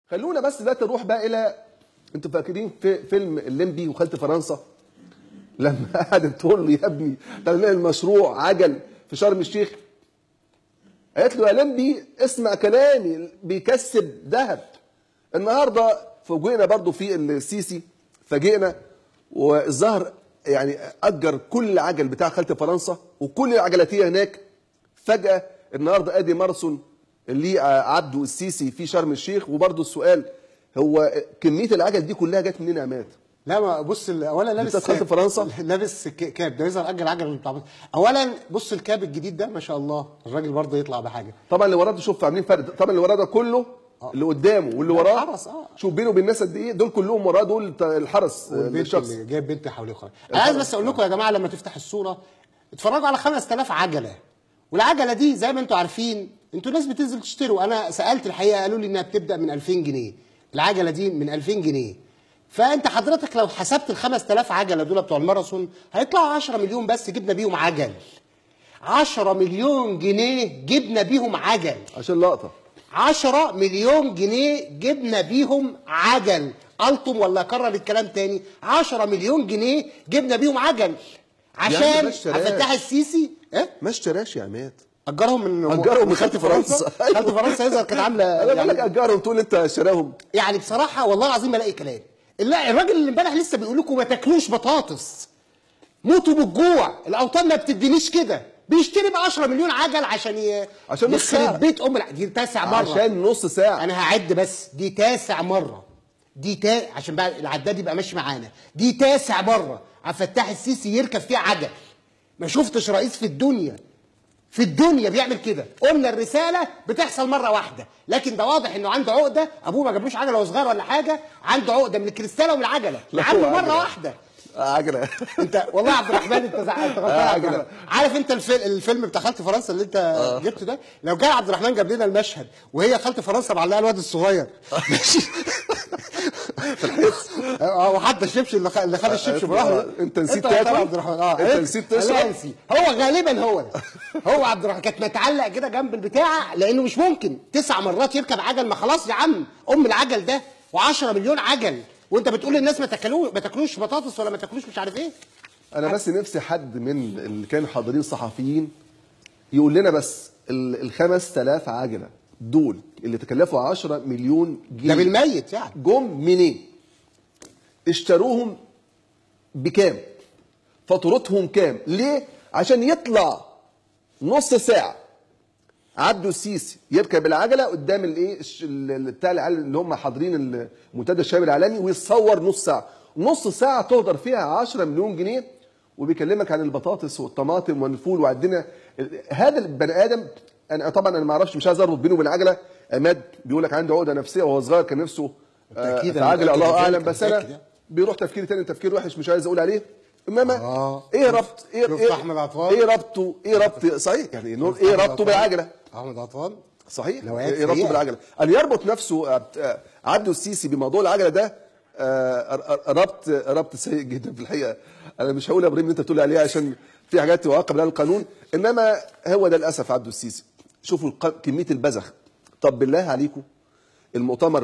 خلونا بس دلوقتي نروح بقى الى انتوا فاكرين في فيلم الليمبي وخالة فرنسا لما قعدت تقول له يا ابني تعمل لنا المشروع عجل في شرم الشيخ قالت له يا لمبي اسمع كلامي بيكسب ذهب النهارده فوجئنا برضو في السيسي فاجئنا والظهر يعني اجر كل عجل بتاع خالة فرنسا وكل العجلاتيه هناك فجاه النهارده ادي ماراثون اللي عبده السيسي في شرم الشيخ وبرضو السؤال هو كميه العجل دي كلها جت منين يا عماد؟ لا ما بص ال- اولا لابس بتاعت خالة فرنسا؟ لابس ك- كاب ده يظهر اجل عجل بتاع اولا بص الكاب الجديد ده ما شاء الله الراجل برضه يطلع بحاجه طبعا اللي وراه ده شوف عاملين فرق طبعا اللي وراه ده كله اللي قدامه واللي ده وراه الحرس، آه. شوف بينه وبين الناس قد ايه دول كلهم وراه دول بتاع الحرس والبنت الشخص اللي جايب بنت حواليه خالص انا عايز بس اقول لكم يا جماعه لما تفتح الصوره اتفرجوا على 5000 عجله والعجله دي زي ما انتم عارفين انتوا ناس بتنزل تشتروا انا سالت الحقيقه قالوا لي انها بتبدا من 2000 جنيه العجله دي من 2000 جنيه فانت حضرتك لو حسبت ال 5000 عجله دول بتوع الماراثون هيطلعوا 10 مليون بس جبنا بيهم عجل 10 مليون جنيه جبنا بيهم عجل عشان لقطه 10 مليون جنيه جبنا بيهم عجل قلتم ولا اكرر الكلام تاني 10 مليون جنيه جبنا بيهم عجل عشان ما اشتراش. عبد الفتاح السيسي ايه ما اشتراش يا عماد اجرهم من أجرهم من خالة فرنسا. خالة فرنسا يظهر كانت عامله انا بقول لك يعني, اجرهم تقول انت اشتراهم يعني بصراحه والله العظيم ما الاقي كلام لا الراجل اللي امبارح لسه بيقول لكم ما تاكلوش بطاطس موتوا بالجوع الاوطان ما بتدينيش كده بيشتري ب 10 مليون عجل عشان ي... عشان نص يخرب ساعة. بيت ام الع- دي تاسع مره عشان نص ساعه انا هعد بس دي تاسع مره دي تا... عشان بقى العداد يبقى ماشي معانا دي تاسع مره عبد الفتاح السيسي يركب فيها عجل ما شفتش رئيس في الدنيا في الدنيا بيعمل كده قلنا الرساله بتحصل مره واحده لكن ده واضح انه عنده عقده ابوه ما جابلوش عجله وهو صغير ولا حاجه عنده عقده من الكريستاله ومن العجله لا، عنده هو مره عجلة. واحده عجله انت والله يا عبد الرحمن انت زع- انت غلطان يا عبد عجلة. الرحمن. عارف انت الفيلم, الفيلم بتاع خالة فرنسا اللي انت جبته ده لو جاء عبد الرحمن جاب لنا المشهد وهي خالة فرنسا معلقه الواد الصغير ماشي اه وحتى الشبشب اللي خ- اللي خد الشبشب وراح له. انت نسيت غلطان يا تاكل؟ عبد الرحمن اه انت ايه؟ نسيت لا تشرب؟ نسي. هو غالبا هو ده هو عبد الرحمن كانت متعلق كده جنب البتاع لانه مش ممكن تسع مرات يركب عجل ما خلاص يا عم ام العجل ده و10 مليون عجل وانت بتقول للناس ما تاكلوش ما تاكلوش بطاطس ولا ما تاكلوش مش عارف ايه انا بس نفسي حد من اللي كانوا حاضرين صحفيين يقول لنا بس ال ال 5000 عجله دول اللي تكلفوا 10 مليون جنيه ده بالميت يعني جم منين؟ اشتروهم بكام؟ فاتورتهم كام؟ ليه؟ عشان يطلع نص ساعة عبده السيسي يركب العجلة قدام الايه الش- ال- ال- بتاع العيال اللي هم حاضرين المنتدى الشباب العالمي ويتصور نص ساعة، نص ساعة تهدر فيها 10 مليون جنيه وبيكلمك عن البطاطس والطماطم والفول وعندنا ال- هذا البني ادم انا طبعا انا ما اعرفش مش عايز اربط بينه وبين العجله عماد بيقول لك عنده عقده نفسيه وهو صغير كان نفسه آه، بالتأكيد في أنا عجله متأكد الله بذلك، اعلم أنا بس انا متأكد. بيروح تفكير تاني تفكير وحش مش عايز اقول عليه انما آه. ايه ربط ايه شفت ايه أحمد عطوان؟ ايه ربطه ايه ربط صحيح يعني نور ايه ربطه بالعجله احمد عطوان صحيح نوعيات ايه ربطه سيئة. بالعجله ان يربط نفسه آه، آه، عبده السيسي بموضوع العجله ده آه، ر- ر- ربط ربط سيء جدا في الحقيقه انا مش هقول يا ابراهيم اللي انت بتقول عليه عشان في حاجات يعاقب لها القانون انما هو ده للاسف عبده السيسي شوفوا الق- كميه البذخ طب بالله عليكم المؤتمر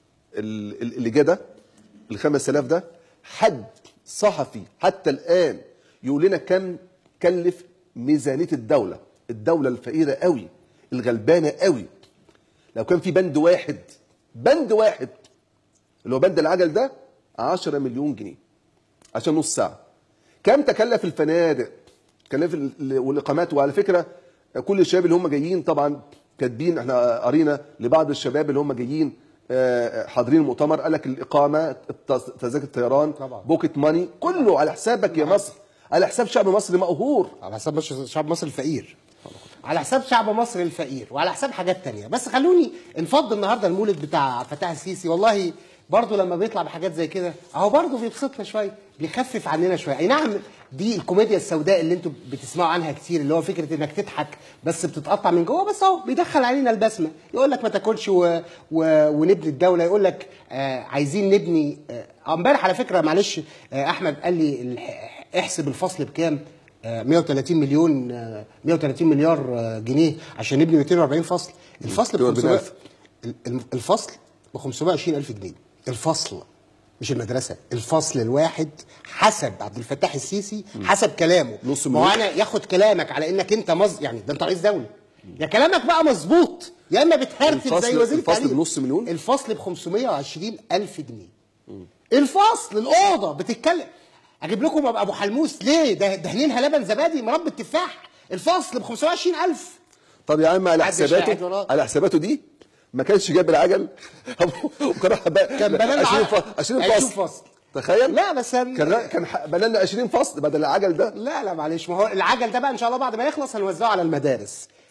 ال- ال- اللي جه ده ال 5000 ده حد صحفي حتى الان يقول لنا كم كلف ميزانيه الدوله الدوله الفقيره قوي الغلبانه قوي لو كان في بند واحد بند واحد اللي هو بند العجل ده 10 مليون جنيه عشان نص ساعه كم تكلف الفنادق كلف ال- ال- والاقامات وعلى فكره كل الشباب اللي هم جايين طبعا كاتبين احنا قرينا لبعض الشباب اللي هم جايين آه، حاضرين المؤتمر قال لك الاقامه التز- تذاكر الطيران طبعا. بوكيت ماني كله على حسابك يا مصر على حساب شعب مصر مقهور على حساب مش- شعب مصر الفقير على حساب شعب مصر الفقير وعلى حساب حاجات تانية بس خلوني نفض النهارده المولد بتاع فتاح السيسي والله برضه لما بيطلع بحاجات زي كده اهو برضه بيبسطنا شويه بيخفف عننا شويه اي نعم دي الكوميديا السوداء اللي انتوا بتسمعوا عنها كتير اللي هو فكره انك تضحك بس بتتقطع من جوه بس اهو بيدخل علينا البسمه يقول لك ما تاكلش و... و... ونبني الدوله يقول لك آه عايزين نبني آه، امبارح على فكره معلش آه احمد قال لي الح- احسب الفصل بكام آه، 130 مليون آه، 130 مليار آه، جنيه عشان نبني 240 فصل الفصل ب 240 500 ال- الفصل ب 520 الف جنيه الفصل مش المدرسه الفصل الواحد حسب عبد الفتاح السيسي حسب كلامه نص ما هو مليون. انا ياخد كلامك على انك انت مز... يعني ده انت رئيس دوله يا كلامك بقى مظبوط يا اما بتهرتل الفصل- زي وزير الفصل التعليم بنص مليون؟ الفصل ب 520 الف جنيه الفصل الاوضه بتتكلم اجيب لكم ابقى ابو حلموس ليه ده دهنينها لبن زبادي مربى التفاح الفصل ب 520 الف طب يا عم على محدش قاعد حساباته وراه. على حساباته دي ما كانش جاب العجل وكان راح بقى- كان بنى 20 الع- فصل 20 20 فصل فصل. تخيل لا بس ال- كان كان ح- بنى لنا 20 فصل بدل العجل ده لا لا معلش ما هو العجل ده بقى ان شاء الله بعد ما يخلص هنوزعه على المدارس